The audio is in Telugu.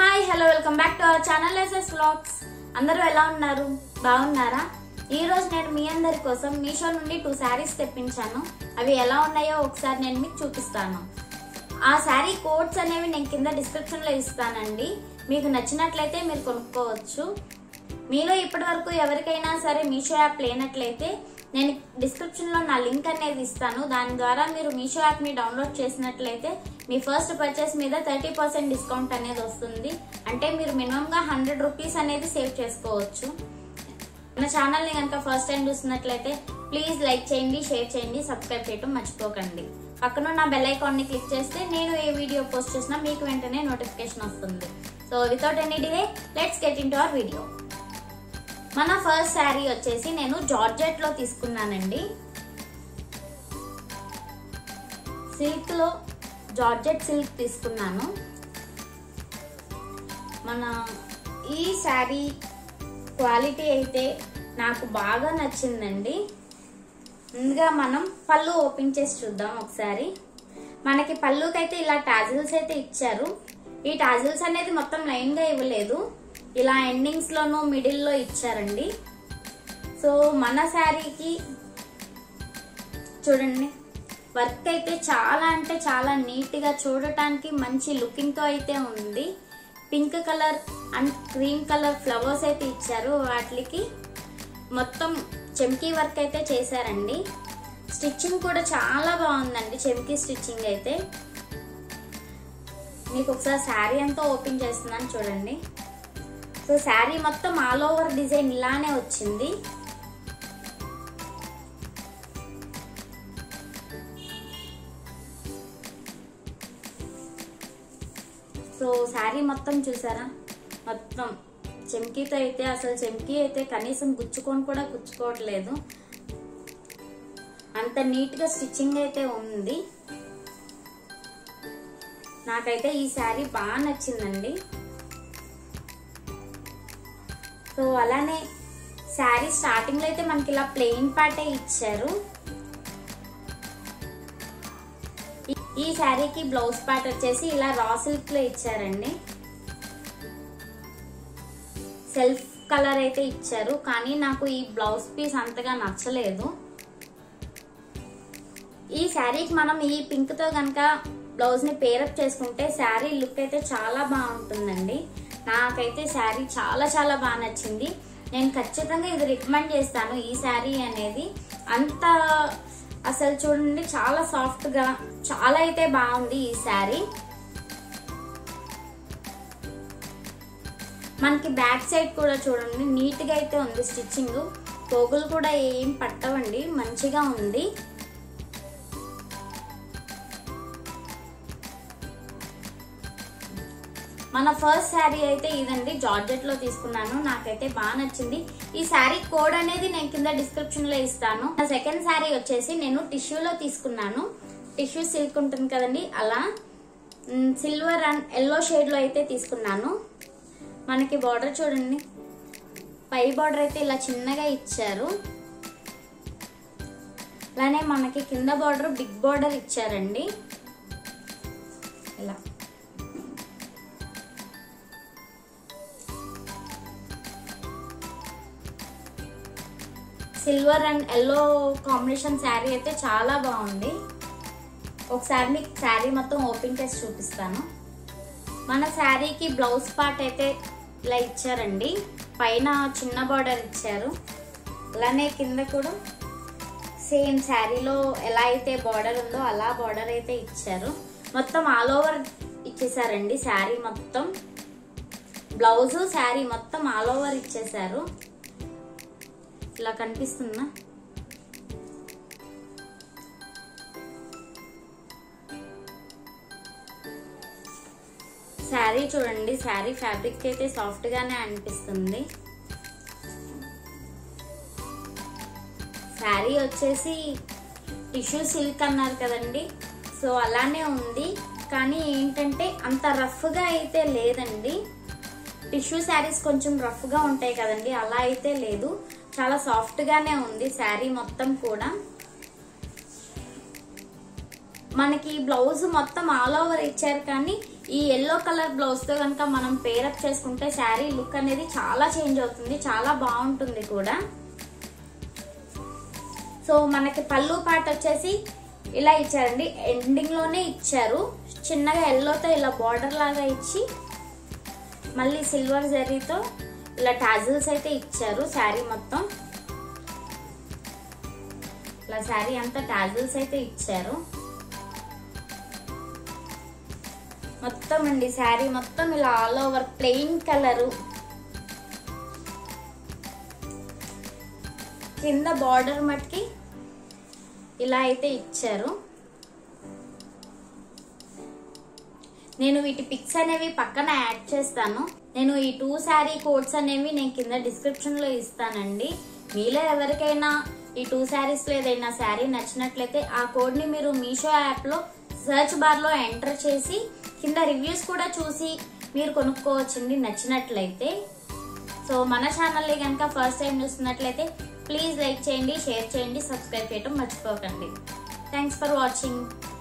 hi hello welcome back to our channel SS vlogs అందరూ ఎలా ఉన్నారు బాగున్నారా ఈ రోజు నేను మీ అందరి కోసం మీషో నుండి టూ శారీస్ తెప్పించాను అవి ఎలా ఉన్నాయో ఒకసారి నేను మీకు చూపిస్తాను ఆ శారీ కోడ్స్ అనేవి నేను కింద డిస్క్రిప్షన్ లో ఇస్తానండి మీకు నచ్చినట్లయితే మీరు కొనుక్కోవచ్చు మీలో ఇప్పటి వరకు ఎవరికైనా సరే మీషో యాప్ లేనట్లయితే నేను డిస్క్రిప్షన్ లో నా లింక్ అనేది ఇస్తాను దాని ద్వారా మీరు మీషో యాప్ ని డౌన్లోడ్ చేసినట్లయితే మీ ఫస్ట్ పర్చేస్ మీద థర్టీ పర్సెంట్ డిస్కౌంట్ అనేది వస్తుంది అంటే మీరు మినిమం గా హండ్రెడ్ రూపీస్ అనేది సేవ్ చేసుకోవచ్చు మన ఛానల్ ని కనుక ఫస్ట్ టైం చూస్తున్నట్లయితే ప్లీజ్ లైక్ చేయండి షేర్ చేయండి సబ్స్క్రైబ్ చేయడం మర్చిపోకండి పక్కన ఉన్న బెల్ ఐకాన్ ని క్లిక్ చేస్తే నేను ఏ వీడియో పోస్ట్ చేసినా మీకు వెంటనే నోటిఫికేషన్ వస్తుంది so without any delay let's get into our video మన ఫస్ట్ శారీ వచ్చేసి నేను జార్జెట్ లో తీసుకున్నానండి సిల్క్ లో జార్జెట్ సిల్క్ తీసుకున్నాను మన ఈ శారీ క్వాలిటీ అయితే నాకు బాగా నచ్చిందండి ముందుగా మనం పళ్ళు ఓపెన్ చేసి చూద్దాం ఒకసారి మనకి పళ్ళుకైతే ఇలా టాజిల్స్ అయితే ఇచ్చారు ఈ టాజిల్స్ అనేది మొత్తం లైన్ గా ఇవ్వలేదు ఇలా ఎండింగ్స్ లోను మిడిల్ లో ఇచ్చారండి సో మన శారీకి చూడండి వర్క్ అయితే చాలా అంటే చాలా నీట్ గా చూడటానికి మంచి లుకింగ్ తో అయితే ఉంది pink colour and cream colour flowers అయితే ఇచ్చారు వాటికి మొత్తం చెమ్కీ వర్క్ అయితే చేశారండి స్టిచ్చింగ్ కూడా చాలా బాగుందండి చెమ్కీ స్టిచ్చింగ్ అయితే మీకు ఒకసారి శారీ అంతా ఓపెన్ చేస్తున్నాను చూడండి సో శారీ మొత్తం ఆల్ ఓవర్ డిజైన్ ఇలానే వచ్చింది సో శారీ మొత్తం చూసారా మొత్తం చెమ్కీతో అయితే అసలు చెమ్కీ అయితే కనీసం గుచ్చుకొని కూడా గుచ్చుకోవట్లేదు అంత నీట్ గా స్టిచ్చింగ్ అయితే ఉంది నాకైతే ఈ శారీ బాగా నచ్చిందండి సో అలానే శారీ స్టార్టింగ్ లో అయితే మనకి ఇలా ప్లెయిన్ పార్టే ఇచ్చారు ఈ- ఈ శారీకి బ్లౌజ్ పార్ట్ వచ్చేసి ఇలా రా సిల్క్ లో ఇచ్చారండి సెల్ఫ్ కలర్ అయితే ఇచ్చారు కానీ నాకు ఈ బ్లౌజ్ పీస్ అంతగా నచ్చలేదు ఈ శారీకి మనం ఈ పింక్ తో కనుక బ్లౌజ్ ని పేరప్ చేసుకుంటే శారీ లుక్ అయితే చాలా బాగుంటుందండి నాకైతే శారీ చాలా చాలా బాగా నచ్చింది నేను ఖచ్చితంగా ఇది రికమెండ్ చేస్తాను ఈ శారీ అనేది అంత అసలు చూడండి చాలా సాఫ్ట్ గా చాలా అయితే బాగుంది ఈ శారీ మనకి బ్యాక్ సైడ్ కూడా చూడండి నీట్ గా అయితే ఉంది స్టిచ్చింగ్ పోగులు కూడా ఏం పట్టవండి మంచిగా ఉంది మన ఫస్ట్ శారీ అయితే ఇదండి జార్జెట్ లో తీసుకున్నాను నాకైతే బాగా నచ్చింది ఈ శారీ కోడ్ అనేది నేను కింద డిస్క్రిప్షన్ లో ఇస్తాను నా సెకండ్ శారీ వచ్చేసి నేను టిష్యూలో తీసుకున్నాను టిష్యూ సిల్క్ ఉంటుంది కదండి అలా సిల్వర్ అండ్ ఎల్లో షేడ్ లో అయితే తీసుకున్నాను మనకి బార్డర్ చూడండి పై బార్డర్ అయితే ఇలా చిన్నగా ఇచ్చారు అలానే మనకి కింద బార్డర్ బిగ్ బార్డర్ ఇచ్చారండి ఇలా silver and yellow combination sari అయితే చాలా బాగుంది ఒకసారి మీకు శారీ మొత్తం ఓపెన్ చేసి చూపిస్తాను మన శారీకి బ్లౌజ్ పార్ట్ అయితే ఇలా ఇచ్చారండి పైన చిన్న బార్డర్ ఇచ్చారు అలానే కింద కూడా సేమ్ శారీలో ఎలా అయితే బార్డర్ ఉందో అలా బార్డర్ అయితే ఇచ్చారు మొత్తం ఆల్ ఓవర్ ఇచ్చేసారండి శారీ మొత్తం బ్లౌజ్ శారీ మొత్తం ఆల్ ఓవర్ ఇచ్చేసారు ఇలా కనిపిస్తుందా శారీ చూడండి శారీ ఫ్యాబ్రిక్ అయితే సాఫ్ట్ గానే అనిపిస్తుంది శారీ వచ్చేసి టిష్యూ సిల్క్ అన్నారు కదండి సో అలానే ఉంది కానీ ఏంటంటే అంత రఫ్ గా అయితే లేదండి టిష్యూ శారీస్ కొంచెం రఫ్ గా ఉంటాయి కదండి అలా అయితే లేదు చాలా సాఫ్ట్ గానే ఉంది శారీ మొత్తం కూడా మనకి బ్లౌజ్ మొత్తం ఆల్ ఓవర్ ఇచ్చారు కానీ ఈ ఎల్లో కలర్ బ్లౌజ్ తో కనుక మనం పేరప్ చేసుకుంటే శారీ లుక్ అనేది చాలా చేంజ్ అవుతుంది చాలా బాగుంటుంది కూడా సో మనకి పళ్ళు పాట వచ్చేసి ఇలా ఇచ్చారండి ఎండింగ్ లోనే ఇచ్చారు చిన్నగా ఎల్లోతో ఇలా బార్డర్ లాగా ఇచ్చి మళ్ళీ సిల్వర్ జరీతో ఇలా టాజిల్స్ అయితే ఇచ్చారు శారీ మొత్తం ఇలా శారీ అంతా టాజిల్స్ అయితే ఇచ్చారు మొత్తం అండి శారీ మొత్తం ఇలా ఆల్ ఓవర్ ప్లెయిన్ కలరు కింద బార్డర్ మట్టికి ఇలా అయితే ఇచ్చారు నేను వీటి పిక్స్ అనేవి పక్కన యాడ్ చేస్తాను నేను ఈ టూ శారీ కోడ్స్ అనేవి నేను కింద డిస్క్రిప్షన్ లో ఇస్తానండి మీలో ఎవరికైనా ఈ టూ శారీస్ లో ఏదైనా శారీ నచ్చినట్లయితే ఆ కోడ్ ని మీరు మీషో యాప్ లో సర్చ్ బార్ లో ఎంటర్ చేసి కింద రివ్యూస్ కూడా చూసి మీరు కొనుక్కోవచ్చండి నచ్చినట్లయితే సో మన ఛానల్ని కనుక ఫస్ట్ టైం చూస్తున్నట్లయితే ప్లీజ్ లైక్ చేయండి షేర్ చేయండి సబ్స్క్రైబ్ చేయడం మర్చిపోకండి థ్యాంక్స్ ఫర్ వాచింగ్